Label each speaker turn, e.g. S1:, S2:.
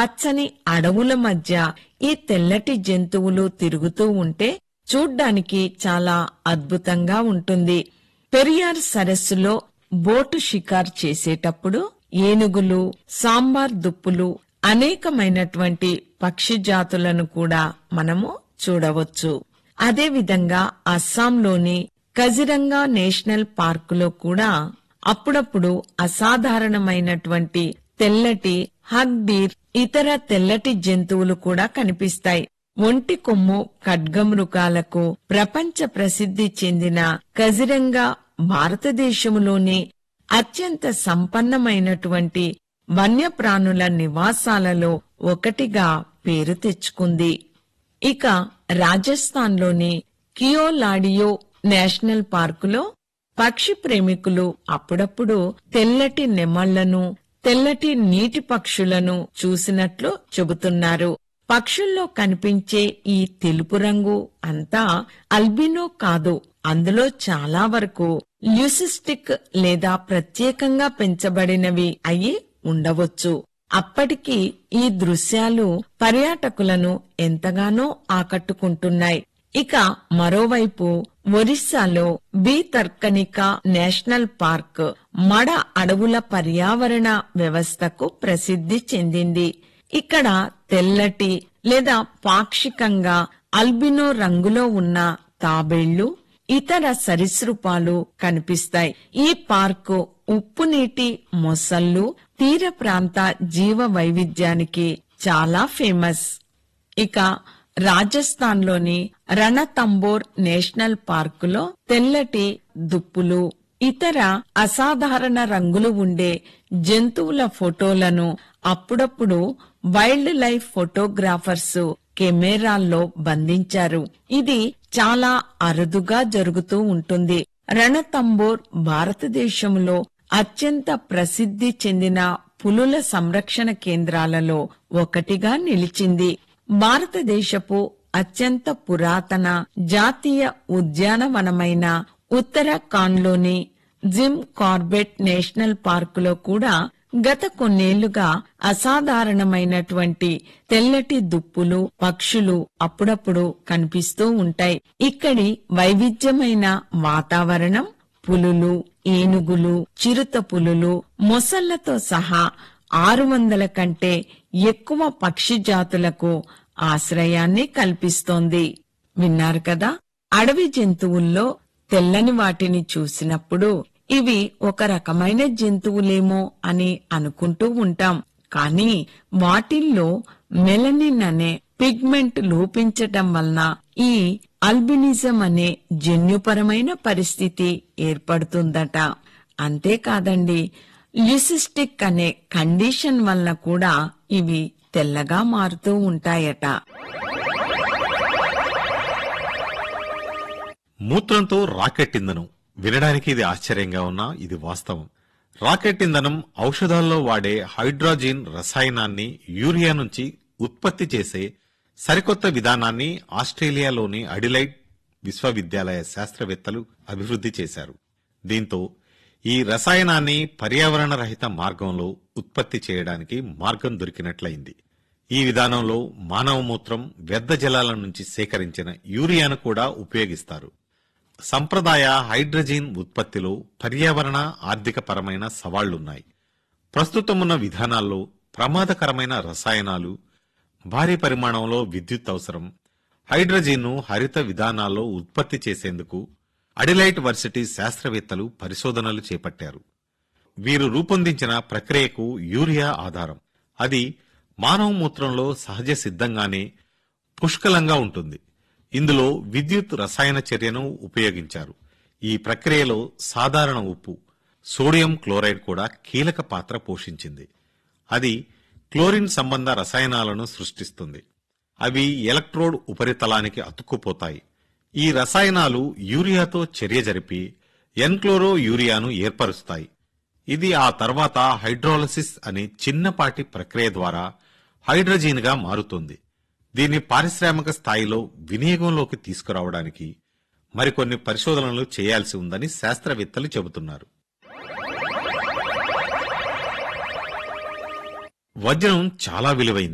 S1: పచ్చని అడవుల మధ్య ఈ తెల్లటి జంతువులు తిరుగుతూ ఉంటే చూడ్డానికి చాలా అద్భుతంగా ఉంటుంది పెరియార్ సరస్సులో బోటు షికార్ చేసేటప్పుడు ఏనుగులు సాంబార్ దుప్పులు అనేకమైనటువంటి పక్షి జాతులను కూడా మనము చూడవచ్చు అదేవిధంగా అస్సాంలోని కజిరంగా నేషనల్ పార్కులో కూడా అప్పుడప్పుడు అసాధారణమైనటువంటి తెల్లటి హగ్ డీర్ ఇతర తెల్లటి జంతువులు కూడా కనిపిస్తాయి ఒంటి కొమ్ము ఖడ్గమృగాలకు ప్రపంచ ప్రసిద్ధి చెందిన కజిరంగా భారతదేశంలోని అత్యంత సంపన్నమైనటువంటి వన్యప్రాణుల నివాసాలలో ఒకటిగా పేరు తెచ్చుకుంది ఇక రాజస్థాన్లోని కియోలాడియో నేషనల్ పార్కులో పక్షి ప్రేమికులు అప్పుడప్పుడు తెల్లటి నెమళ్లను తెల్లటి నీటి పక్షులను చూసినట్లు చెబుతున్నారు పక్షుల్లో కనిపించే ఈ తెలుపు రంగు అంతా అల్బినో కాదు అందులో చాలా వరకు ల్యూసిస్టిక్ లేదా ప్రత్యేకంగా పెంచబడినవి అయి ఉండవచ్చు అప్పటికి ఈ దృశ్యాలు పర్యాటకులను ఎంతగానో ఆకట్టుకుంటున్నాయి ఇక మరోవైపు ఒరిస్సాలో బి తర్కనిక నేషనల్ పార్క్ మడ అడవుల పర్యావరణ వ్యవస్థకు ప్రసిద్ధి చెందింది ఇక్కడ తెల్లటి లేదా పాక్షికంగా అల్బినో రంగులో ఉన్న తాబేళ్లు ఇతర సరీసృపాలు కనిపిస్తాయి ఈ పార్కు ఉప్పు నీటి మొసళ్ళు తీర ప్రాంత జీవ వైవిధ్యానికి చాలా ఫేమస్ ఇక రాజస్థాన్లోని రణతంబోర్ నేషనల్ పార్కులో తెల్లటి దుప్పులు ఇతర అసాధారణ రంగులు ఉండే జంతువుల ఫోటోలను అప్పుడప్పుడు వైల్డ్ లైఫ్ ఫోటోగ్రాఫర్స్ కెమెరాల్లో బంధించారు ఇది చాలా అరుదుగా జరుగుతూ ఉంటుంది రణతంబోర్ భారతదేశంలో అత్యంత ప్రసిద్ధి చెందిన పులుల సంరక్షణ కేంద్రాలలో ఒకటిగా నిలిచింది భారతదేశపు అత్యంత పురాతన జాతీయ ఉద్యానవనమైన ఉత్తరాఖండ్లోని జిమ్ కార్బెట్ నేషనల్ పార్కులో కూడా గత కొన్నేళ్లుగా అసాధారణమైనటువంటి తెల్లటి దుప్పులు పక్షులు అప్పుడప్పుడు కనిపిస్తూ ఉంటాయి ఇక్కడి వైవిధ్యమైన వాతావరణం పులులు ఏనుగులు చిరుత పులులు మొసళ్లతో సహా ఆరు వందల కంటే ఎక్కువ పక్షి జాతులకు ఆశ్రయాన్ని కల్పిస్తోంది విన్నారు కదా అడవి జంతువుల్లో తెల్లని వాటిని చూసినప్పుడు ఇవి ఒక రకమైన జంతువులేమో అని అనుకుంటూ ఉంటాం కానీ వాటిల్లో మెలనిన్ అనే పిగ్మెంట్ లోపించటం వలన ఈ అల్బినిజం అనే జన్యుపరమైన పరిస్థితి ఏర్పడుతుందట అంతేకాదండి ల్యూసిస్టిక్ అనే కండిషన్ వలన కూడా ఇవి తెల్లగా మారుతూ ఉంటాయట
S2: మూత్రంతో రాకెట్ ఇంధనం వినడానికి ఇది ఆశ్చర్యంగా ఉన్నా ఇది వాస్తవం రాకెట్ ఇంధనం ఔషధాల్లో వాడే హైడ్రోజిన్ రసాయనాన్ని యూరియా నుంచి ఉత్పత్తి చేసే సరికొత్త విధానాన్ని ఆస్ట్రేలియాలోని అడిలైడ్ విశ్వవిద్యాలయ శాస్త్రవేత్తలు అభివృద్ధి చేశారు దీంతో ఈ రసాయనాన్ని పర్యావరణ రహిత మార్గంలో ఉత్పత్తి చేయడానికి మార్గం దొరికినట్లయింది ఈ విధానంలో మానవ మూత్రం వ్యర్థ జలాల నుంచి సేకరించిన యూరియాను కూడా ఉపయోగిస్తారు సంప్రదాయ హైడ్రోజన్ ఉత్పత్తిలో పర్యావరణ ఆర్థిక పరమైన సవాళ్లున్నాయి ప్రస్తుతమున్న విధానాల్లో ప్రమాదకరమైన రసాయనాలు భారీ పరిమాణంలో విద్యుత్ అవసరం హైడ్రోజన్ను హరిత విధానాల్లో ఉత్పత్తి చేసేందుకు అడిలైట్ వర్సిటీ శాస్త్రవేత్తలు పరిశోధనలు చేపట్టారు వీరు రూపొందించిన ప్రక్రియకు యూరియా ఆధారం అది మానవ మూత్రంలో సహజ సిద్ధంగానే పుష్కలంగా ఉంటుంది ఇందులో విద్యుత్ రసాయన చర్యను ఉపయోగించారు ఈ ప్రక్రియలో సాధారణ ఉప్పు సోడియం క్లోరైడ్ కూడా కీలక పాత్ర పోషించింది అది క్లోరిన్ సంబంధ రసాయనాలను సృష్టిస్తుంది అవి ఎలక్ట్రోడ్ ఉపరితలానికి అతుక్కుపోతాయి ఈ రసాయనాలు యూరియాతో చర్య జరిపి ఎన్క్లోరో యూరియాను ఏర్పరుస్తాయి ఇది ఆ తర్వాత హైడ్రోలసిస్ అనే చిన్నపాటి ప్రక్రియ ద్వారా హైడ్రోజీన్గా మారుతుంది దీన్ని పారిశ్రామిక స్థాయిలో వినియోగంలోకి తీసుకురావడానికి మరికొన్ని పరిశోధనలు చేయాల్సి ఉందని శాస్త్రవేత్తలు చెబుతున్నారు వజ్రం చాలా విలువైంది